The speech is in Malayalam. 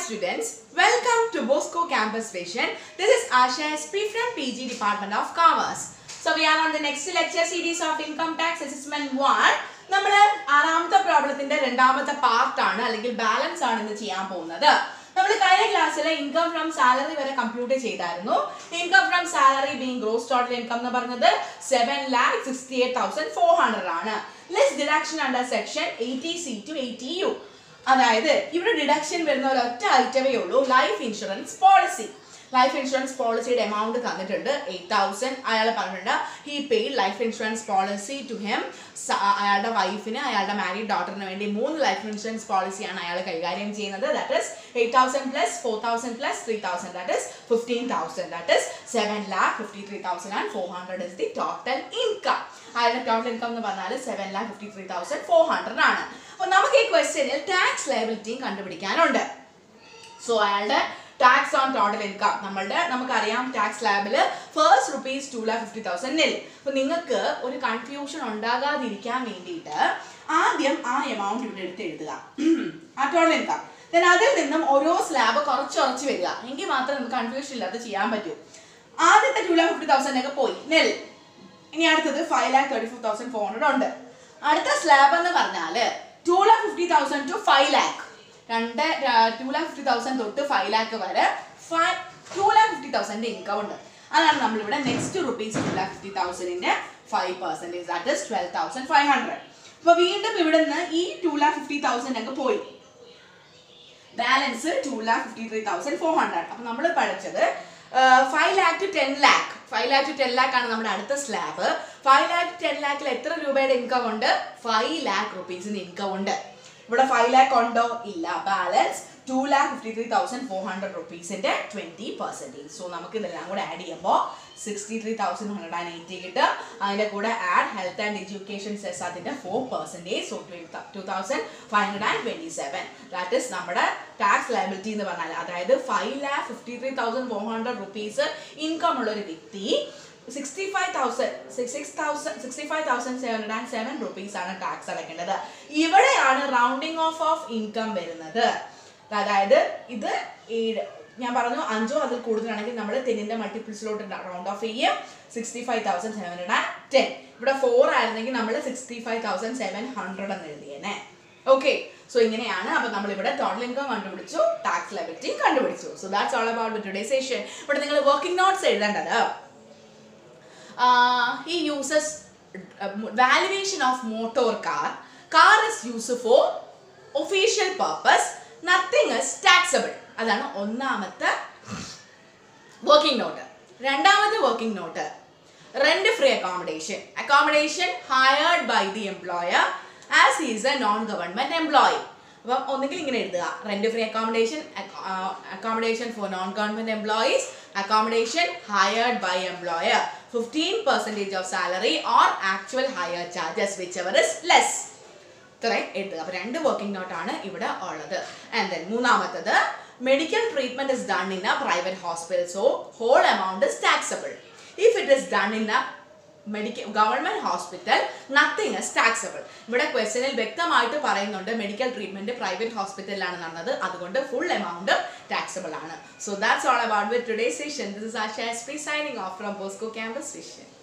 students, welcome to Bosco Campus Vision. This is Asha SP from PG Department of Commerce. So we are on the next lecture series of Income Tax Assessment 1. നമ്മൾ ആറാമത്തെ പ്രോബ്ലത്തിന്റെ രണ്ടാമത്തെ പാർട്ടാണ് അല്ലെങ്കിൽ ബാലൻസ് ആണ് ഇന്ന് ചെയ്യാൻ പോകുന്നത് നമ്മൾ കഴിഞ്ഞ ക്ലാസ്സിൽ ഇൻകം ഫ്രം സാലറി വരെ കമ്പ്യൂട്ട് ചെയ്തായിരുന്നു income from salary being gross total income എന്ന് പറഞ്ഞത് seven lakh sixty eight thousand four hundred ആണ് less deduction under section eighty C to eighty U അതായത് ഇവിടെ ഡിഡക്ഷൻ വരുന്ന ഒരൊറ്റ ഐറ്റമേ ഉള്ളൂ life insurance policy life insurance പോളിസിയുടെ എമൗണ്ട് തന്നിട്ടുണ്ട് എയ്റ്റ് തൗസൻഡ് അയാൾ പറഞ്ഞിട്ടുണ്ട് he paid life insurance policy to him അയാളുടെ വൈഫിന് അയാളുടെ മാരീഡ് ഡോട്ടറിന് വേണ്ടി മൂന്ന് ലൈഫ് ഇൻഷുറൻസ് പോളിസിയാണ് അയാൾ കൈകാര്യം ചെയ്യുന്നത് that is eight thousand plus four thousand plus three thousand that is fifteen thousand that is seven lakh fifty three thousand and four hundred is the total income അയാളുടെ ടോട്ടൽ ഇൻകം എന്ന് പറഞ്ഞാൽ seven lakh fifty three thousand four hundred ആണ് അപ്പോൾ നമുക്ക് ഈ ക്വസ്റ്റ്യനിൽ ടാക്സ് ലയബിലിറ്റിയും കണ്ടുപിടിക്കാനുണ്ട് സോ അയാളുടെ ടാക്സ് ഓൺ ടോട്ടൽ ഇൻകം നമ്മളുടെ നമുക്കറിയാം ടാക്സ് ലാബിൽ first rupees two lakh fifty thousand nil അപ്പൊ നിങ്ങൾക്ക് ഒരു കൺഫ്യൂഷൻ ഉണ്ടാകാതിരിക്കാൻ വേണ്ടിയിട്ട് ആദ്യം ആ എമൗണ്ട് ഇവിടെ എടുത്ത് എഴുതുക ആ ടോട്ടൽ ഇൻകം ദെൻ അതിൽ നിന്നും ഓരോ സ്ലാബ് കുറച്ച് കുറച്ച് വരിക എങ്കിൽ മാത്രമേ നമുക്ക് കൺഫ്യൂഷൻ ഇല്ലാതെ ചെയ്യാൻ പറ്റൂ ആദ്യത്തെ ടു ലാക്ക് ഫിഫ്റ്റി തൗസൻഡ് ഒക്കെ പോയി നെൽ ഇനി അടുത്തത് five lakh thirty four thousand four hundred ഉണ്ട് അടുത്ത സ്ലാബ് എന്ന് പറഞ്ഞാൽ two lakh fifty thousand to five lakh രണ്ട് ടു ലാക്ക് ഫിഫ്റ്റി തൗസൻഡ് തൊട്ട് ഫൈവ് ലാക്ക് വരെ five two lakh fifty thousand income ഉണ്ട് അതാണ് നമ്മളിവിടെ next rupees two lakh fifty തൗസൻഡിന്റെ five percentage that is twelve thousand five hundred അപ്പൊ വീണ്ടും ഇവിടെ നിന്ന് ഈ ടു ലാക്ക് ഫിഫ്റ്റി തൗസൻഡ് ഒക്കെ പോയി balance two lakh fifty three thousand four hundred അപ്പൊ നമ്മൾ പഠിച്ചത് five lakh to ten lakh five lakh to ten lakh ആണ് നമ്മുടെ അടുത്ത slab five lakh to ten ലാക്കിൽ എത്ര രൂപയുടെ ഇൻകം ഉണ്ട് ഫൈവ് ലാക്ക് റുപ്പീസിന് ഇൻകം ഉണ്ട് ഇവിടെ ഫൈവ് ലാക്ക് ഉണ്ടോ ഇല്ല balance two lakh fifty three thousand four hundred റുപ്പീസിന്റെ ട്വന്റി പെർസെൻറ്റേജ് സോ നമുക്ക് ഇതെല്ലാം കൂടെ ആഡ് ചെയ്യുമ്പോൾ sixty three thousand hundred and eighty കിട്ടും അതിന്റെ കൂടെ add health and education cess അതിന്റെ four percentage so two thousand five hundred and twenty seven that is നമ്മുടെ ടാക്സ് ലയബിലിറ്റി എന്ന് പറഞ്ഞാൽ അതായത് five lakh fifty three thousand four hundred rupees income ഉള്ള ഒരു വ്യക്തി sixty five thousand six thousand sixty five thousand seven hundred and seven rupees ആണ് ടാക്സ് അടയ്ക്കേണ്ടത് ഇവിടെയാണ് റൗണ്ടിങ് ഓഫ് ഓഫ് ഇൻകം വരുന്നത് അതായത് ഇത് ഏഴ് ഞാൻ പറഞ്ഞു അഞ്ചോ അതിൽ കൂടുതലാണെങ്കിൽ നമ്മൾ ടെന്നിന്റെ മൾട്ടിപ്പിൾസിലോട്ട് റൗണ്ട് ഓഫ് ചെയ്യും sixty five thousand seven hundred and ten ഇവിടെ ഫോർ ആയിരുന്നെങ്കിൽ നമ്മൾ sixty five thousand seven hundred എന്ന് എഴുതിയേനെ ഓക്കെ സോ ഇങ്ങനെയാണ് അപ്പൊ നമ്മൾ ഇവിടെ ടോട്ടൽ ഇൻകം കണ്ടുപിടിച്ചു ടാക്സ് ലെബിലിറ്റിയും കണ്ടുപിടിച്ചു so that's all about today session ഇവിടെ നിങ്ങൾ വർക്കിംഗ് നോട്ട്സ് എഴുതേണ്ടത് uh, he uses uh, valuation of motor car car is used for official purpose nothing is taxable അതാണ് ഒന്നാമത്തെ വർക്കിംഗ് നോട്ട് രണ്ടാമത്തെ working note rent free accommodation accommodation hired by the employer as is a non government employee അപ്പം ഒന്നുകിൽ ഇങ്ങനെ എഴുതുക rent free accommodation accommodation for non government employees accommodation hired by employer fifteen percentage of salary or actual hire charges which ever is less ഇത്രയും എഴുതുക അപ്പൊ രണ്ട് വർക്കിംഗ് നോട്ടാണ് ഇവിടെ ഉള്ളത് ആൻഡ് ദെൻ മൂന്നാമത്തത് medical treatment is done in a private hospital so whole amount is taxable if it is done in a medical government hospital nothing is taxable ഇവിടെ ക്വസ്റ്റനിൽ വ്യക്തമായിട്ട് പറയുന്നുണ്ട് മെഡിക്കൽ ട്രീറ്റ്മെന്റ് പ്രൈവറ്റ് ഹോസ്പിറ്റലിലാണ് നടന്നത് അതുകൊണ്ട് ഫുൾ എമൗണ്ട് ടാക്സബിൾ ആണ് so that's all about with today session this is Asha S P signing off from Bosco campus vision